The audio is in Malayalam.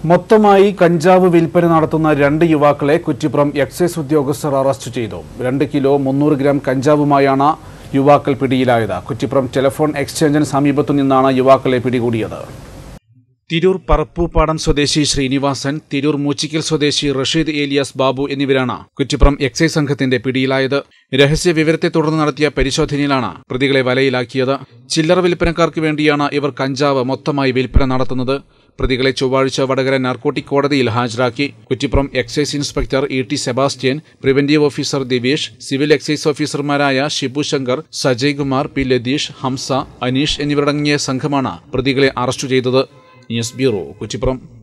മൊത്തമായി കഞ്ചാവ് വിൽപ്പന നടത്തുന്ന രണ്ട് യുവാക്കളെ കുറ്റിപ്പുറം എക്സൈസ് ഉദ്യോഗസ്ഥർ അറസ്റ്റ് ചെയ്തു രണ്ട് കിലോ മുന്നൂറ് ഗ്രാം കഞ്ചാവുമായാണ് യുവാക്കൾ പിടിയിലായത് കുറ്റിപ്പുറം ടെലിഫോൺ എക്സ്ചേഞ്ചിന് സമീപത്തു നിന്നാണ് യുവാക്കളെ പിടികൂടിയത് തിരൂർ പറപ്പൂപ്പാടം സ്വദേശി ശ്രീനിവാസൻ തിരൂർ മൂച്ചിക്കൽ സ്വദേശി റഷീദ് ഏലിയാസ് ബാബു എന്നിവരാണ് കുറ്റിപ്പുറം എക്സൈസ് സംഘത്തിന്റെ പിടിയിലായത് രഹസ്യ വിവരത്തെ തുടർന്ന് നടത്തിയ പരിശോധനയിലാണ് പ്രതികളെ വലയിലാക്കിയത് ചില്ലറ വിൽപ്പനക്കാർക്ക് വേണ്ടിയാണ് ഇവർ കഞ്ചാവ് മൊത്തമായി വിൽപ്പന നടത്തുന്നത് പ്രതികളെ ചൊവ്വാഴ്ച വടകര നാർക്കോട്ടിക് കോടതിയിൽ ഹാജരാക്കി Kuttippuram excise inspector E T Sebastian preventive officer Diveesh civil excise ഓഫീസർമാരായ ഷിബു ശങ്കർ സജയ് കുമാർ പി ലതീഷ് ഹംസ അനീഷ് എന്നിവരടങ്ങിയ സംഘമാണ് പ്രതികളെ അറസ്റ്റ് ചെയ്തത് ന്യൂസ് ബ്യൂറോ കുറ്റിപ്പുറം